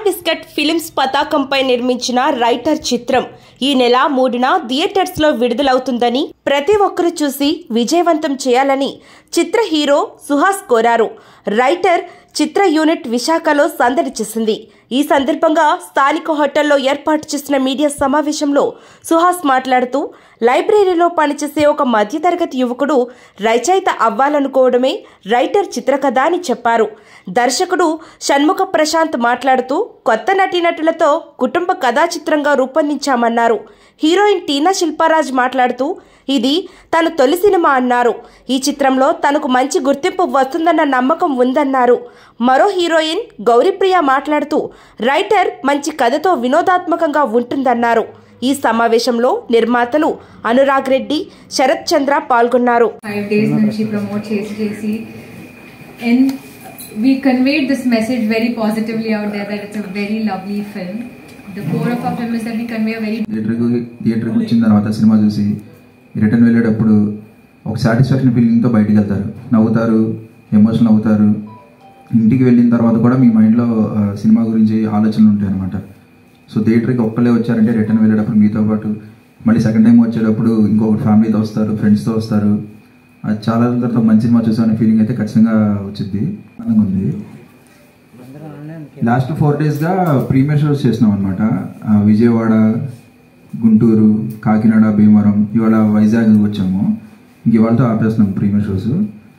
biscuit films పతాకంపై నిర్మించిన writer చిత్రం ఈ నెల మూడున థియేటర్స్ లో విడుదలవుతుందని ప్రతి ఒక్కరూ చూసి విజయవంతం చేయాలని చిత్ర హీరో సుహాస్ కోరారు రైటర్ చిత్ర యూనిట్ విశాఖలో సందడి చేసింది ఈ సందర్భంగా స్థానిక హోటల్లో ఏర్పాటు చేసిన మీడియా సమావేశంలో సుహాస్ మాట్లాడుతూ లైబ్రరీలో పనిచేసే ఒక మధ్యతరగతి యువకుడు రచయిత అవ్వాలనుకోవడమే రైటర్ చిత్రకథ అని చెప్పారు దర్శకుడు షణ్ముఖ ప్రశాంత్ మాట్లాడుతూ కొత్త నటీనటులతో కుటుంబ కథా చిత్రంగా రూపొందించామన్నారు హీరోయిన్ టీనా శిల్పారాజ్ మాట్లాడుతూ ఇది తన తొలి సినిమా అన్నారు ఈ చిత్రంలో తనకు మంచి గుర్తింపు వస్తుందన్న నమ్మకం ఉందన్నారు మరో హీరోయిన్ గౌరీప్రియ మాట్లాడుతూ రైటర్ మంచి కథతో వినోదాత్మకంగా ఉంటుందన్నారు ఈ సమావేశంలో నిర్మాతలు అనురాగ్ రెడ్డి శరత్ చంద్ర పాల్గొన్నారు ఫైవ్ డేస్ నుంచి ప్రమోట్ చేసి చేసి and we conveyed this message very positively out there that it's a very lovely film the core of a film is that we convey very థియేటర్కి థియేటర్కి వచ్చిన తర్వాత సినిమా చూసి రిటర్న్ వెళ్ళేటప్పుడు ఒక సాటిస్ఫాక్షన్ ఫీలింగ్తో బయటికి వెళ్తారు నవ్వుతారు ఎమోషనల్ అవుతారు ఇంటికి వెళ్ళిన తర్వాత కూడా మీ మైండ్లో ఆ, సినిమా గురించి ఆలోచనలు ఉంటాయి అనమాట సో థియేటర్కి ఒక్కలే వచ్చారంటే రిటర్న్ వెళ్ళేటప్పుడు మీతో పాటు మళ్ళీ సెకండ్ టైం వచ్చేటప్పుడు ఇంకొక ఫ్యామిలీతో వస్తారు ఫ్రెండ్స్తో వస్తారు అది చాలా రోజుల తర్వాత మంచి సినిమా చూసామనే ఫీలింగ్ అయితే ఖచ్చితంగా వచ్చింది ఆనందంగా ఉంది లాస్ట్ ఫోర్ డేస్గా ప్రీమియర్ షోస్ చేసినాం అనమాట విజయవాడ గుంటూరు కాకినాడ భీమవరం ఇవాళ వైజాగ్ వచ్చాము ఇంక ఇవాళతో ఆపేస్తున్నాం ప్రీమియర్ షోస్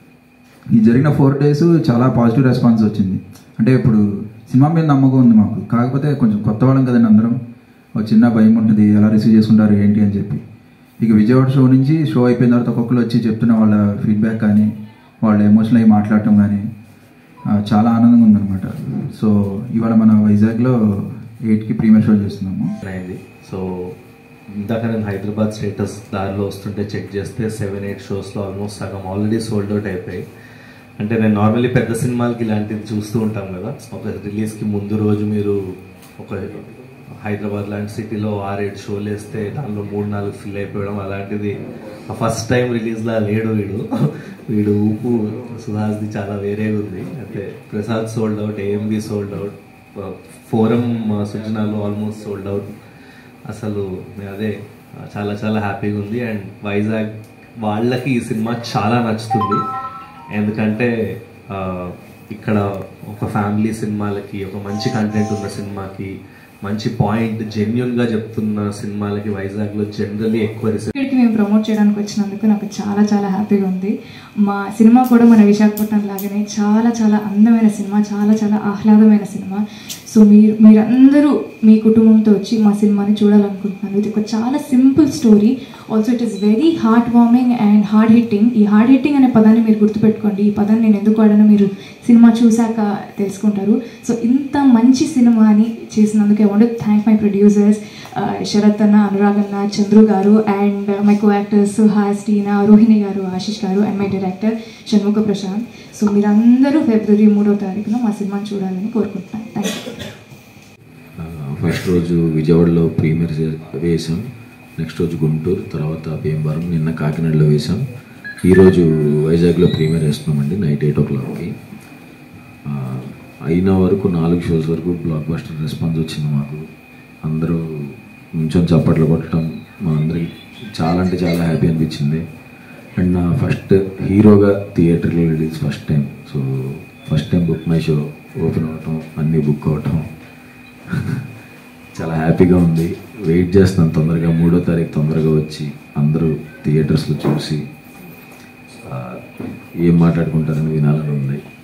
ఈ జరిగిన ఫోర్ డేస్ చాలా పాజిటివ్ రెస్పాన్స్ వచ్చింది అంటే ఇప్పుడు సినిమా మీద నమ్మకం ఉంది మాకు కాకపోతే కొంచెం కొత్త వాళ్ళం కదండి అందరం ఒక చిన్న భయం ఉంటుంది ఎలా రిసీవ్ చేసుకుంటారు ఏంటి అని చెప్పి ఇక విజయవాడ షో నుంచి షో అయిపోయిన తర్వాత ఒక్కొక్కరు వచ్చి చెప్తున్న వాళ్ళ ఫీడ్బ్యాక్ కానీ వాళ్ళ ఎమోషనల్ అయ్యి మాట్లాడటం కానీ ఆ, చాలా ఆనందంగా ఉందన్నమాట సో ఇవాళ మన వైజాగ్లో ఎయిట్కి ప్రీమియర్ షో చేస్తున్నాము అయింది సో ఇందాక నేను హైదరాబాద్ స్టేటస్ దారిలో వస్తుంటే చెక్ చేస్తే సెవెన్ ఎయిట్ షోస్లో ఆల్మోస్ట్ సగం ఆల్రెడీ సోల్డ్ అవుట్ అయిపోయాయి అంటే నేను నార్మల్లీ పెద్ద సినిమాలకి ఇలాంటివి చూస్తూ ఉంటాం కదా ఒక రిలీజ్కి ముందు రోజు మీరు ఒక హైదరాబాద్ లాంటి సిటీలో ఆరేడు షోలు వేస్తే దానిలో మూడు నాలుగు ఫిల్ అయిపోవడం అలాంటిది ఫస్ట్ టైం రిలీజ్లా లేడు వీడు వీడు ఊపు సుహాస్ది చాలా వేరేగా ఉంది అంటే Prasad sold out AMB sold out Forum సృజనాలు ఆల్మోస్ట్ సోల్డ్ అవుట్ అసలు నేను అదే చాలా చాలా హ్యాపీగా ఉంది అండ్ వైజాగ్ వాళ్ళకి ఈ సినిమా చాలా నచ్చుతుంది ఎందుకంటే ఆ, ఇక్కడ ఒక ఫ్యామిలీ సినిమాలకి ఒక మంచి కంటెంట్ ఉన్న సినిమాకి మంచి పాయింట్ జెన్యున్గా చెప్తున్న సినిమాలకి వైజాగ్లో జనరల్లీ ఎక్కువ రిసెప్ట్ ఇక్కడికి మేము ప్రమోట్ చేయడానికి వచ్చినందుకు నాకు చాలా చాలా హ్యాపీగా ఉంది మా సినిమా కూడా మన విశాఖపట్నం లాగానే చాలా చాలా అందమైన సినిమా చాలా చాలా ఆహ్లాదమైన సినిమా సో మీరు మీరందరూ మీ కుటుంబంతో వచ్చి మా సినిమాని చూడాలనుకుంటున్నాను ఇది ఒక చాలా simple story also it is very heart warming and hard hitting ఈ హార్డ్ హిట్టింగ్ అనే పదాన్ని మీరు గుర్తుపెట్టుకోండి ఈ పదాన్ని నేను ఎందుకు వాడానో మీరు సినిమా చూశాక తెలుసుకుంటారు సో ఇంత మంచి సినిమాని చేసినందుకు I want thank my producers Sharath అన్న అనురాగ్ అన్న Chandru garu and my co actors Suhas Teena Rohini garu Ashish garu and my director Shanmukha Prashanth so మీరందరూ ఫిబ్రవరి మూడో తారీఖున మా సినిమాని చూడాలని కోరుకుంటున్నాను థ్యాంక్ యూ ఫస్ట్ రోజు విజయవాడలో ప్రీమియర్ చే- వేసాం నెక్స్ట్ రోజు గుంటూరు తర్వాత భీమవరం నిన్న కాకినాడలో వేసాం ఈరోజు వైజాగ్లో ప్రీమియర్ వేస్తున్నామండి నైట్ ఎయిట్ ఓ క్లాక్కి ఆ, అయిన వరకు నాలుగు షోస్ వరకు బ్లాక్ బస్టర్ రెస్పాన్స్ వచ్చింది మాకు అందరూ నుంచొని చప్పట్లు కొట్టడం మా అందరికి చాలా అంటే చాలా హ్యాపీ అనిపించింది అండ్ నా ఫస్ట్ హీరోగా థియేటర్లో release first time so first time book my show open అవటం అన్నీ బుక్ అవటం చాలా హ్యాపీగా ఉంది వెయిట్ చేస్తున్నాను తొందరగా మూడో తారీఖు తొందరగా వచ్చి అందరూ థియేటర్స్లో చూసి ఆ, ఏం మాట్లాడుకుంటారని వినాలని ఉంది